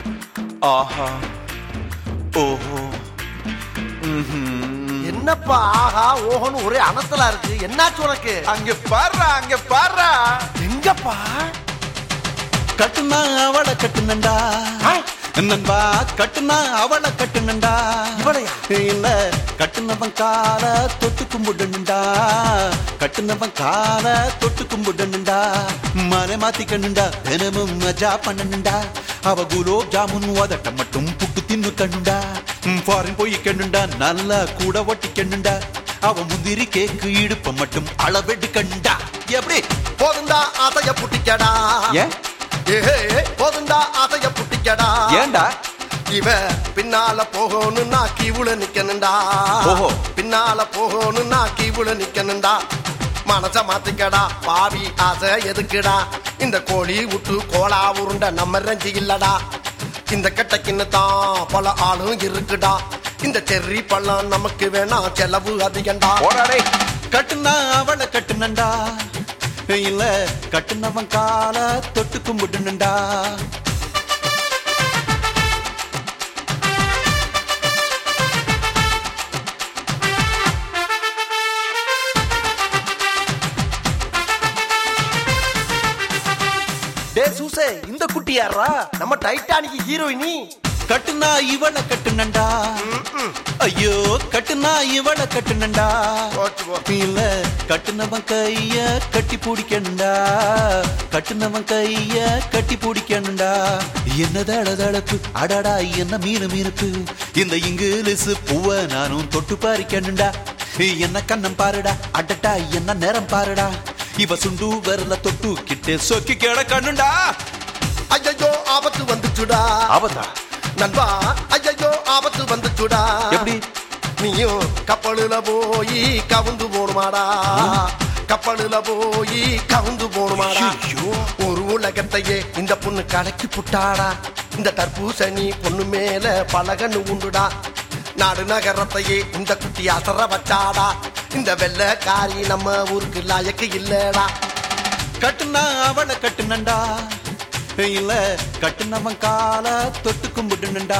ஆஹா ஓஹோ ம்ஹும். என்னப்பா ஆஹா ஓஹோன்னு ஒரே அனத்தலா இருக்கு என்னாச்சு உனக்கு அங்க பாடுறா அங்க பாடுறா எங்கப்பா கட்டுனா அவளை கட்டுனண்டா ஆ? நண்பா கட்டுனா அவளை கட்டுனண்டா இவளையா? இல்ல கட்டுனவன் கால தொட்டு கும்பிடணுண்டா கட்டுனவன் கால தொட்டு கும்பிடணுண்டா மனை மாத்திக்கணுண்டா தினமும் மஜா பண்ணணுண்டா அவ குலோப் ஜாமுன் உதட்ட மட்டும் புட்டு தின்னு கண்ணுண்டா ஃபாரின் போய் கண்ணுண்டா நல்லா கூட ஒட்டி கண்ணுண்டா அவ முந்திரி கேக்கு இடுப்ப மட்டும் அளவெடு கண்டா எப்படி போதுண்டா ஆசைய புட்டிக்கடா ஏன் ஏஹே போதுண்டா ஆசைய புட்டிக்கடா ஏன்டா இவ பின்னால போகணும்னா கீவுல நிக்கணும்டா ஓஹோ. பின்னால போகணும்னா கீவுல நிக்கணும்டா மனச மாத்திக்கடா பாவி ஆசை எதுக்குடா இந்த கோழி விட்டு கோலா உருண்ட நம்ம ரஞ்சி இல்லடா இந்த கெட்டக்கின்னு தான் பல ஆளும் இருக்குடா இந்த செர்ரி பழம் நமக்கு வேணாம் செலவு அதிகண்டா போடாடே கட்டுனா அவளை கட்டுனண்டா இல்ல கட்டுனவன் கால தொட்டு கும்பிடணுண்டா டே சூசே இந்த குட்டி யாரா நம்ம டைட்டானிக் ஹீரோயினி கட்டுனா இவளை கட்டுனண்டா ஐயோ கட்டுனா இவளை கட்டுனண்டா போச்சு போ. இல்ல கட்டுனவன் கைய கட்டி பிடிக்கணுண்டா கட்டுனவன் கைய கட்டி பிடிக்கணுண்டா என்ன தளதளப்பு அடடா என்ன மீனு மீனுப்பு இந்த இங்கிலீஷ் பூவ நானும் தொட்டு பாரிக்கணுண்டா என்ன கண்ணம் பாருடா அடடா என்ன நேரம் பாருடா இவ சுண்டு வரல தொட்டு கிட்டே சொக்கி கேட கண்ணுண்டா ஐயோ ஆபத்து வந்துச்சுடா அவதா நண்பா ஐயோ ஆபத்து வந்துச்சுடா எப்படி நீயும் கப்பலுல போய் கவுந்து போணுமாடா கப்பலுல போய் கவுந்து போணுமாடா ஐயோ. ஒரு உலகத்தையே இந்த பொண்ணு கலக்கி புட்டாடா இந்த தர்பூசணி பொண்ணு மேல பலகன்னு உண்டுடா நாடு நகரத்தையே இந்த குட்டி அசர வச்சாடா இந்த வெள்ளக்காரி நம்ம ஊருக்கு லாயக்கு இல்லடா கட்டுனா அவளை கட்டுனண்டா இல்ல கட்டுனவன் கால தொட்டு கும்பிடுனண்டா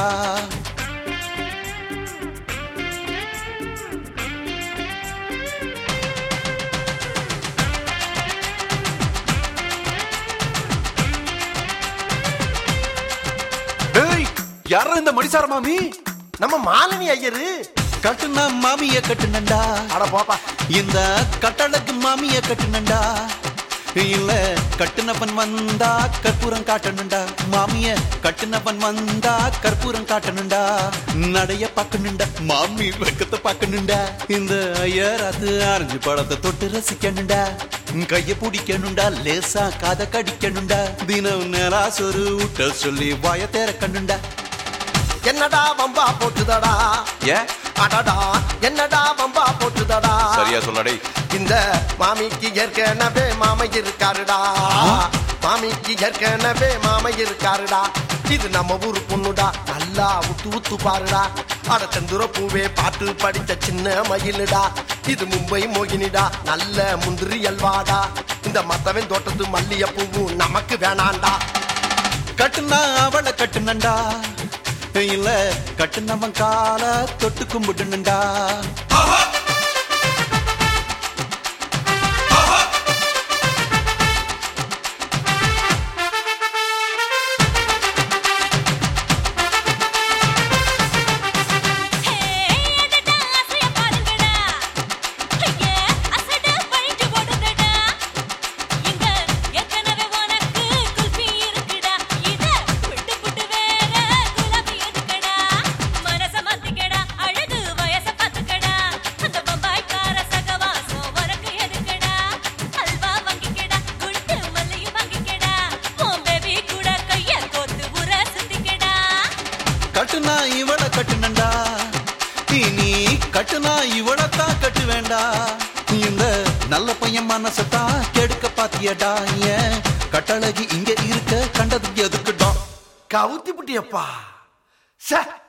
டேய் யாரா இந்த மணிசார மாமி நம்ம மாலினி ஐயரு கட்டுனா மாமிய கட்டுனண்டா அட போப்பா இந்த கட்டழகு மாமிய கட்டுனண்டா இல்ல கட்டுனவன் வந்தா கற்பூரம் காட்டணுண்டா மாமிய கட்டுனவன் வந்தா கற்பூரம் காட்டணுண்டா நடைய பார்க்கணுண்டா மாமி வெக்கத்தை பார்க்கணுண்டா இந்த ஐயராத்து ஆரஞ்சு பழத்தை தொட்டு ரசிக்கணுண்டா கைய பிடிக்கணுண்டா லேசா காத கடிக்கணுண்டா தினம் நேரா சொரு விட்ட சொல்லி வாய திறக்கணுண்டா என்னடா வம்பா போட்டுதடா ஏன் அடடா என்னடா வம்பா போட்டுதடா சரியா சொல்லடே இந்த மாமிக்கு ஏற்கனவே மாமை இருக்காருடா மாமிக்கு ஏற்கனவே மாமை இருக்காருடா இது நம்ம ஊரு பொண்ணுடா நல்லா உத்து உத்து பாருடா அட செந்துர பூவே பாட்டு படிச்ச சின்ன மயிலுடா இது மும்பை மோகினிடா நல்ல முந்திரி அல்வாடா இந்த மத்தவன் தோட்டத்து மல்லிய பூவும் நமக்கு வேணாண்டா கட்டுனா அவளை கட்டுனண்டா இல்ல கட்டுனவன் கால தொட்டு கும்பிடுனண்டா கட்டுனா இவளை கட்டுனண்டா நீ கட்டுனா இவளைத்தான் கட்டு வேண்டா இந்த நல்ல பையன் மனசத்தான் கெடுக்க பாத்தியடா ஏன் கட்டழகி இங்க இருக்க கண்டது எதுக்குடா கவுத்தி புட்டியப்பா சே